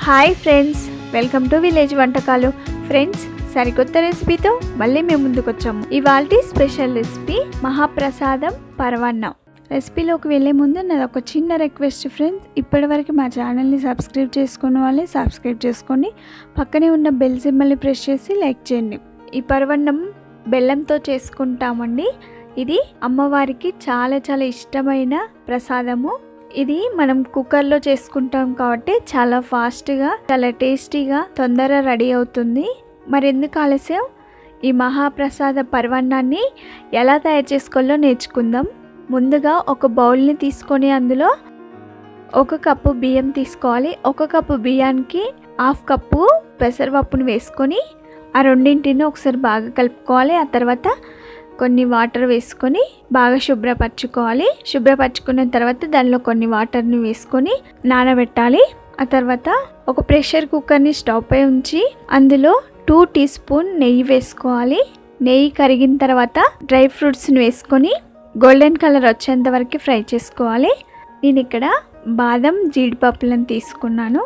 hi friends welcome to village వంటకాలు friends సరికొత్త రెసిపీతో మళ్ళీ మేము ముందుకు వచ్చాము ఇవాళ స్పెషల్ రెసిపీ మహాప్రసాదం పరవన్నం రెసిపీలోకి వెళ్ళే ముందు నాది ఒక చిన్న రిక్వెస్ట్ ఫ్రెండ్స్ ఇప్పటివరకు మా ఛానల్ని సబ్స్క్రైబ్ చేసుకున్న వాళ్ళే సబ్స్క్రైబ్ చేసుకోండి పక్కనే ఉన్న బెల్ సింబల్ని ప్రెస్ చేసి లైక్ చేయండి ఈ పరవన్నం బెల్లంతో చేసుకుంటామండి ఇది అమ్మవారికి చాలా చాలా ఇష్టమైన ప్రసాదము ఇది మనం కుక్కర్లో చేసుకుంటాం కాబట్టి చాలా ఫాస్ట్గా చాలా టేస్టీగా తొందరగా రెడీ అవుతుంది మరి ఎందుకు ఆలస్యం ఈ మహాప్రసాద పర్వన్నాన్ని ఎలా తయారు చేసుకోవాలో నేర్చుకుందాం ముందుగా ఒక బౌల్ని తీసుకొని అందులో ఒక కప్పు బియ్యం తీసుకోవాలి ఒక కప్పు బియ్యానికి హాఫ్ కప్పు పెసరపప్పును వేసుకొని ఆ రెండింటిని ఒకసారి బాగా కలుపుకోవాలి ఆ తర్వాత కొన్ని వాటర్ వేసుకొని బాగా శుభ్రపరచుకోవాలి శుభ్రపరచుకున్న తర్వాత దానిలో కొన్ని వాటర్ని వేసుకొని నానబెట్టాలి ఆ తర్వాత ఒక ప్రెషర్ కుక్కర్ని స్టవ్ పై ఉంచి అందులో టూ టీ స్పూన్ నెయ్యి వేసుకోవాలి నెయ్యి కరిగిన తర్వాత డ్రై ఫ్రూట్స్ని వేసుకొని గోల్డెన్ కలర్ వచ్చేంత వరకు ఫ్రై చేసుకోవాలి నేను ఇక్కడ బాదం జీడిపప్పులను తీసుకున్నాను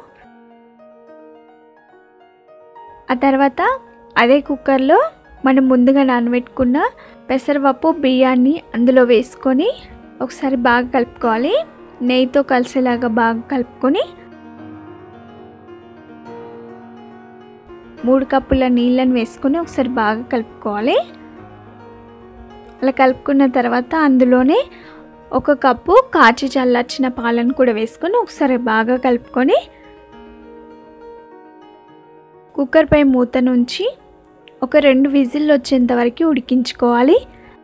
ఆ తర్వాత అదే కుక్కర్లో మనం ముందుగా నానబెట్టుకున్న పెసరపప్పు బియ్యాన్ని అందులో వేసుకొని ఒకసారి బాగా కలుపుకోవాలి నెయ్యితో కలిసేలాగా బాగా కలుపుకొని మూడు కప్పుల నీళ్ళని వేసుకొని ఒకసారి బాగా కలుపుకోవాలి అలా కలుపుకున్న తర్వాత అందులోనే ఒక కప్పు కాచి చల్లార్చిన పాలను కూడా వేసుకొని ఒకసారి బాగా కలుపుకొని కుక్కర్ పై మూత నుంచి ఒక రెండు విజిల్లు వచ్చేంత వరకు ఉడికించుకోవాలి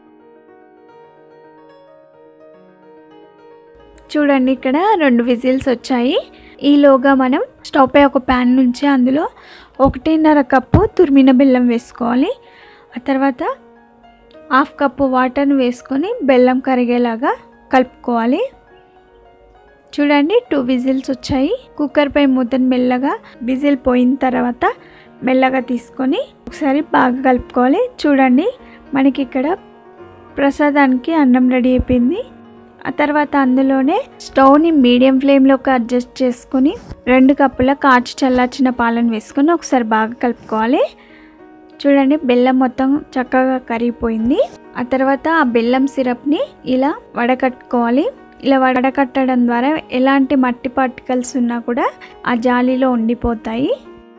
చూడండి ఇక్కడ రెండు విజిల్స్ వచ్చాయి ఈలోగా మనం స్టవ్ పై ఒక ప్యాన్ నుంచి అందులో ఒకటిన్నర కప్పు తురిమిన బెల్లం వేసుకోవాలి ఆ తర్వాత హాఫ్ కప్పు వాటర్ని వేసుకొని బెల్లం కరిగేలాగా కలుపుకోవాలి చూడండి టూ విజిల్స్ వచ్చాయి కుక్కర్ పై మూతను మెల్లగా విజిల్ పోయిన తర్వాత మెల్లగా తీసుకొని ఒకసారి బాగా కలుపుకోవాలి చూడండి మనకి ఇక్కడ ప్రసాదానికి అన్నం రెడీ అయిపోయింది ఆ తర్వాత అందులోనే స్టవ్ని మీడియం ఫ్లేమ్లోకి అడ్జస్ట్ చేసుకొని రెండు కప్పుల కాచి చల్లార్చిన పాలను వేసుకొని ఒకసారి బాగా కలుపుకోవాలి చూడండి బెల్లం మొత్తం చక్కగా కరిగిపోయింది ఆ తర్వాత ఆ బెల్లం సిరప్ని ఇలా వడకట్టుకోవాలి ఇలా వడకట్టడం ద్వారా ఎలాంటి మట్టి పార్టికల్స్ ఉన్నా కూడా ఆ జాలీలో ఉండిపోతాయి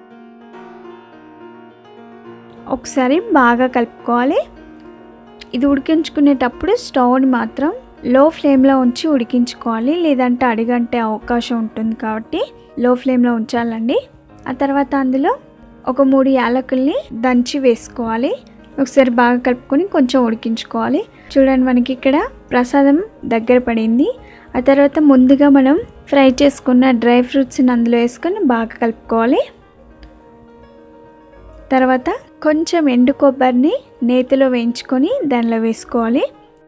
ఒకసారి బాగా కలుపుకోవాలి ఇది ఉడికించుకునేటప్పుడు స్టవ్ని మాత్రం లో ఫ్లేమ్లో ఉంచి ఉడికించుకోవాలి లేదంటే అడిగంటే అవకాశం ఉంటుంది కాబట్టి లో ఫ్లేమ్లో ఉంచాలండి ఆ తర్వాత అందులో ఒక మూడు యాలకుల్ని దంచి వేసుకోవాలి ఒకసారి బాగా కలుపుకొని కొంచెం ఉడికించుకోవాలి చూడండి మనకి ఇక్కడ ప్రసాదం దగ్గర పడింది ఆ తర్వాత ముందుగా మనం ఫ్రై చేసుకున్న డ్రై ఫ్రూట్స్ని అందులో వేసుకొని బాగా కలుపుకోవాలి తర్వాత కొంచెం ఎండు కొబ్బరిని నేతిలో వేయించుకొని దానిలో వేసుకోవాలి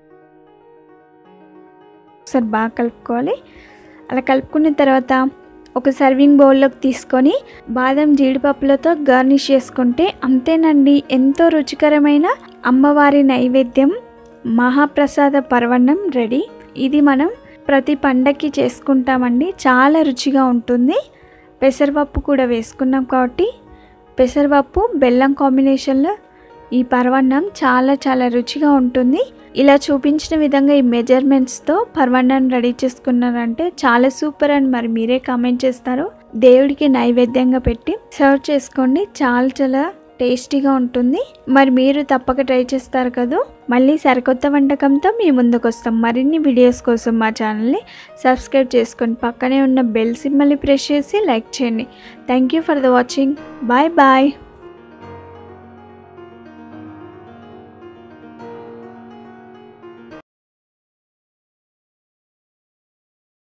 ఒకసారి బాగా కలుపుకోవాలి అలా కలుపుకున్న తర్వాత ఒక సర్వింగ్ బౌల్లోకి తీసుకొని బాదం జీడిపప్పులతో గార్నిష్ చేసుకుంటే అంతేనండి ఎంతో రుచికరమైన అమ్మవారి నైవేద్యం మహాప్రసాద పర్వణం రెడీ ఇది మనం ప్రతి పండక్కి చేసుకుంటామండి చాలా రుచిగా ఉంటుంది పెసరపప్పు కూడా వేసుకున్నాం కాబట్టి పెసరపప్పు బెల్లం కాంబినేషన్లో ఈ పర్వన్నం చాలా చాలా రుచిగా ఉంటుంది ఇలా చూపించిన విధంగా ఈ మెజర్మెంట్స్తో పర్వన్నాన్ని రెడీ చేసుకున్నారంటే చాలా సూపర్ అని మరి మీరే కామెంట్ చేస్తారు దేవుడికి నైవేద్యంగా పెట్టి సర్వ్ చేసుకోండి చాలా చాలా టేస్టీగా ఉంటుంది మరి మీరు తప్పక ట్రై చేస్తారు కదా మళ్ళీ సరికొత్త వంటకంతో మీ ముందుకు వస్తాం మరిన్ని వీడియోస్ కోసం మా ఛానల్ని సబ్స్క్రైబ్ చేసుకొని పక్కనే ఉన్న బెల్ సింబల్ని ప్రెస్ చేసి లైక్ చేయండి thank you for the watching bye bye